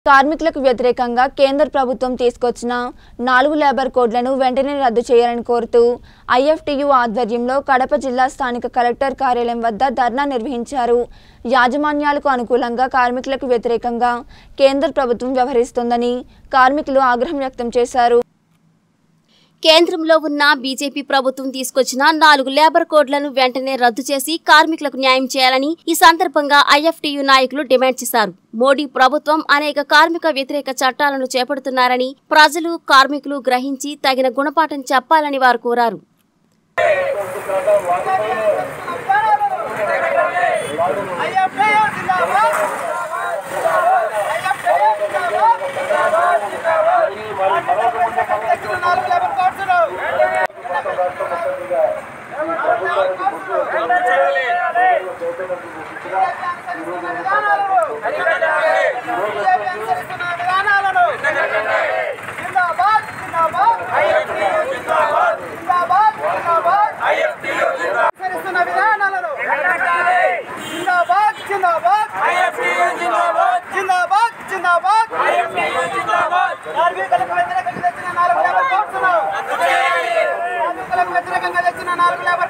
కార్మికులకు వ్యతిరేకంగా కేంద్ర ప్రభుత్వం తీసుకొచ్చిన నాలుగు లేబర్ కోడ్లను వెంటనే రద్దు చేయాలని కోరుతూ ఐఎఫ్టియు ఆధ్వర్యంలో కడప జిల్లా స్థానిక కలెక్టర్ కార్యాలయం వద్ద ధర్నా నిర్వహించారు యాజమాన్యాలకు అనుకూలంగా కార్మికులకు వ్యతిరేకంగా కేంద్ర ప్రభుత్వం వ్యవహరిస్తోందని కార్మికులు ఆగ్రహం వ్యక్తం చేశారు కేంద్రంలో ఉన్న బీజేపీ ప్రభుత్వం తీసుకొచ్చిన నాలుగు లేబర్ కోడ్లను వెంటనే రద్దు చేసి కార్మికులకు న్యాయం చేయాలని ఈ సందర్భంగా ఐఎఫ్టీయూ నాయకులు డిమాండ్ చేశారు మోడీ ప్రభుత్వం అనేక కార్మిక వ్యతిరేక చట్టాలను చేపడుతున్నారని ప్రజలు కార్మికులు గ్రహించి తగిన గుణపాఠం చెప్పాలని వారు కోరారు అయ్యప్పయ్య జిందాబాద్ అయ్యప్పయ్య జిందాబాద్ తెచ్చిన నాలుగు లేబర్ కోడ్స్ను బీజేపీ అనుసరిస్తున్న విధానాలను జిందాబాద్ జిందాబాద్ జిందాబాద్ జిందాబాద్ అనుసరిస్తున్న విధానాలను జిందాబాద్ జిందాబాద్ జిందాబాద్ జిందాబాద్ కార్మికులకు వ్యతిరేకంగా తెచ్చిన నాలుగు లేబర్ కోడ్స్ను కార్మికులకు వ్యతిరేకంగా తెచ్చిన నాలుగు లేబర్